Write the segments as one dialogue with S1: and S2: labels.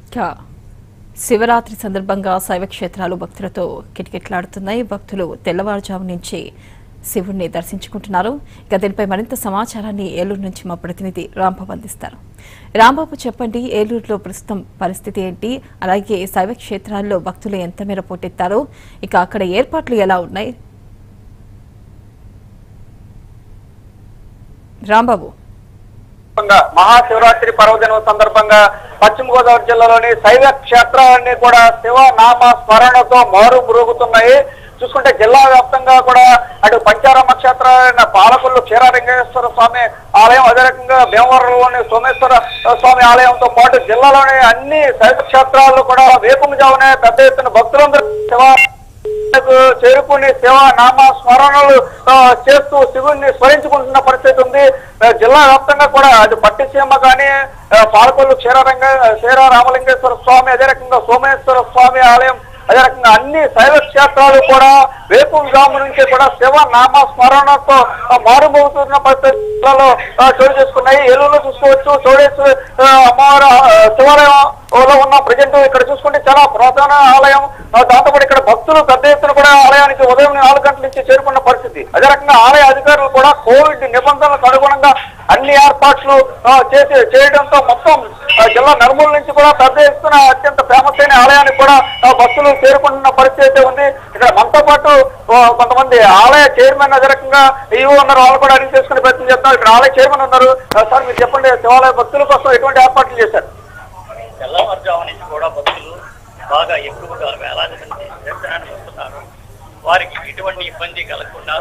S1: ఇక శివరాత్రి సందర్భంగా శైవ క్షేత్రాలు భక్తులతో కిటకిటలాడుతున్నాయి భక్తులు తెల్లవారుజాము నుంచి శివుణ్ణి దర్శించుకుంటున్నారు ఇక దీనిపై మరింత సమాచారాన్ని ఏలూరు నుంచి మా ప్రతినిధి రాంబాబు అందిస్తారు రాంబాబు చెప్పండి ఏలూరులో ప్రస్తుతం పరిస్థితి ఏంటి అలాగే శైవ క్షేత్రాల్లో భక్తులు ఎంత మేర పోటెత్తారో ఇక అక్కడ ఏర్పాట్లు ఎలా ఉన్నాయి రాంబాబు
S2: సందర్భంగా మహాశివరాత్రి పర్వదినం సందర్భంగా పశ్చిమ గోదావరి జిల్లాలోని శైవ క్షేత్రాలన్నీ కూడా శివ నామ స్మరణతో మారు మురుగుతున్నాయి చూసుకుంటే జిల్లా వ్యాప్తంగా కూడా అటు పంచారామ క్షేత్రాలైన పాలకొల్లు క్షీరాలింగేశ్వర స్వామి ఆలయం అదే రకంగా భీమవరంలోని సోమేశ్వర స్వామి ఆలయంతో పాటు జిల్లాలోని అన్ని శైవ క్షేత్రాల్లో కూడా వేపుముజామునే పెద్ద ఎత్తున భక్తులందరూ శివ కు చేరుకుని సేవ నామ స్మరణలు ఆ, చేస్తూ శివుణ్ణి స్మరించుకుంటున్న పరిస్థితి ఉంది ఆ, జిల్లా వ్యాప్తంగా కూడా అది పట్టిసీమ కానీ ఆ, పాలకొల్లు క్షీరరంగ క్షీర రామలింగేశ్వర స్వామి అదే రకంగా సోమేశ్వర స్వామి ఆలయం అదే రకంగా అన్ని శైవ క్షేత్రాలు కూడా వేపు జాము నుంచి కూడా శివ నామ స్మరణతో ఆ, మారుమోగుతున్న పరిస్థితులలో ఆ, చోటు చేసుకున్నాయి ఏలూరులో చూసుకోవచ్చు చోడేశ్వర ఆ, అమ్మవారి ఆ, శివాలయం లో ఉన్న ప్రజెంట్ ఇక్కడ చూసుకుంటే చాలా పురాతన ఆలయం ఆ, దాంతోపాటు ఇక్కడ భక్తులు పెద్ద ఎత్తున కూడా ఆలయానికి ఉదయం నాలుగు గంటల నుంచి చేరుకున్న పరిస్థితి అదే రకంగా ఆలయ అధికారులు కూడా కోవిడ్ నిబంధనలకు అనుగుణంగా అన్ని ఏర్పాట్లు ఆ, చేసి చేయడంతో మొత్తం ఆ, జిల్లా నలుమూల నుంచి కూడా పెద్ద ఎత్తున అత్యంత ఫేమస్ అయిన ఆలయానికి కూడా ఆ, భక్తులు చేరుకుంటున్న పరిస్థితి అయితే ఉంది ఇక్కడ మనతో పాటు ఆ, కొంతమంది ఆలయ చైర్మన్ అదే రకంగా ఈవో ఉన్నారు వాళ్ళు కూడా అడిగి చేసుకునే ప్రయత్నం చేస్తున్నారు ఇక్కడ ఆలయ చైర్మన్ ఉన్నారు ఆ, సార్ మీరు చెప్పండి శివాలయ భక్తుల కోసం ఎటువంటి ఏర్పాట్లు చేశారు
S3: తెల్లవారుజాము నుంచి కూడా భక్తులు బాగా ఎక్కువగా వేలాది మంది దర్శనానికి వస్తున్నారు వారికి ఎటువంటి ఇబ్బంది కలగకుండా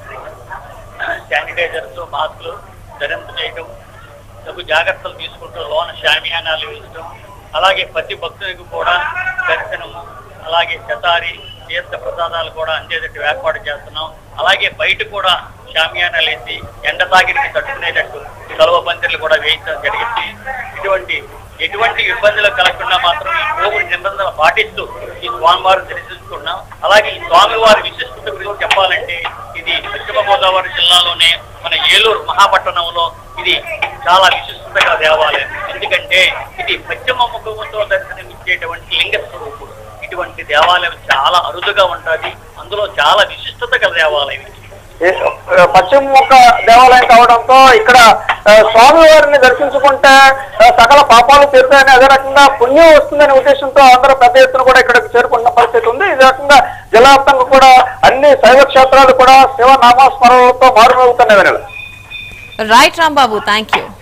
S3: శానిటైజర్స్ మాస్కులు ధరింప చేయడం తగు జాగ్రత్తలు తీసుకుంటూ లోన షామియానాలు వేయడం అలాగే ప్రతి భక్తునికి కూడా దర్శనం అలాగే శతారి తీర్థ ప్రసాదాలు కూడా అందేటట్టు ఏర్పాటు చేస్తున్నాం అలాగే బయట కూడా షామియానాలు వేసి ఎండ తాగిరికి తట్టుకునేటట్టు కలువ పందిర్లు కూడా వేయించడం జరిగింది ఇటువంటి ఎటువంటి ఇబ్బందులు కలగకుండా మాత్రం ఈ కోవిడ్ నిబంధనలు పాటిస్తూ ఈ స్వామివారిని దర్శించుకున్నాం అలాగే ఈ స్వామివారి విశిష్టత గురించి చెప్పాలంటే ఇది పశ్చిమ గోదావరి జిల్లాలోనే మన ఏలూరు మహాపట్టణంలో ఇది చాలా విశిష్టత గల దేవాలయం ఎందుకంటే ఇది పశ్చిమ ముఖముతో దర్శనమిచ్చేటువంటి లింగ స్వరూపుడు ఇటువంటి దేవాలయం చాలా అరుదుగా ఉంటుంది అందులో చాలా విశిష్టత గల దేవాలయం ఇది
S2: ఏ- పశ్చిమ ముఖ దేవాలయం కావడంతో ఇక్కడ ఆ, స్వామివారిని దర్శించుకుంటే ఆ, సకల పాపాలు తీరుతాయని అదే రకంగా పుణ్యం వస్తుందనే ఉద్దేశంతో అందరూ పెద్ద ఎత్తున కూడా ఇక్కడికి చేరుకున్న పరిస్థితి ఉంది ఇదే రకంగా జిల్లా వ్యాప్తంగా కూడా అన్ని శైవ క్షేత్రాలు కూడా శివ నామస్మరణలతో మారుమోగుతున్నాయి
S1: రైట్ రాంబాబు థ్యాంక్ యూ